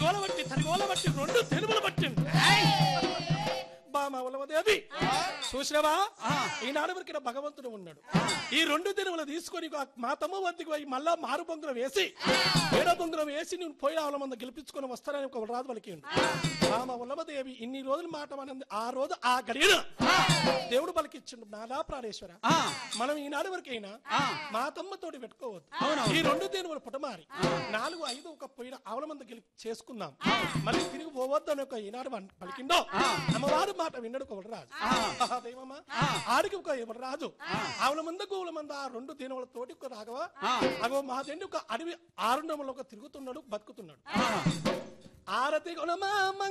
గోల బట్టి తన గోల బట్టి రెండు తెలుగులు పట్టింది బామ ఉలవదేవి చూసినవా ఈనాడు వరకు భగవంతుడు ఉన్నాడు ఈ రెండు దినములు తీసుకొని ఆ మా తమ్మ వద్దకు పోయి మళ్ళా మారు బొంగురం వేసి ఏడో బొంగురం వేసి నేను పోయి ఆవుల మంద గెలిపించుకొని వస్తానని ఒక రాజు పలికిండు బామ ఉలవదేవి ఇన్ని రోజులు మాట మనది ఆ రోజు ఆ గడియను దేవుడు పలికిచ్చిండు నాదా ప్రాణేశ్వర మనం ఈనాడు వరకు అయినా మా తమ్మతోటి పెట్టుకోవద్దు ఈ రెండు దేనువులు పుటమారి నాలుగు ఐదు ఒక పోయిన ఆవుల మంద గెలిపి చేసుకుందాం మళ్ళీ తిరిగి పోవద్దు అని ఒక ఈనాడు వన్- పలికిండో అమ్మవారు మాట విన్నడు ఒక రాజు దేవమ్మా ఆడికి ఒక ఎవరు రాజు ఆవుల మంద గోవుల మంద ఆ రెండు దేనువుల తోటి ఒక రాఘవ అగో మా తండ్రి ఒక అడవి ఆరుండములో ఒక తిరుగుతున్నాడు బతుకుతున్నాడు ఆరతి గుణమా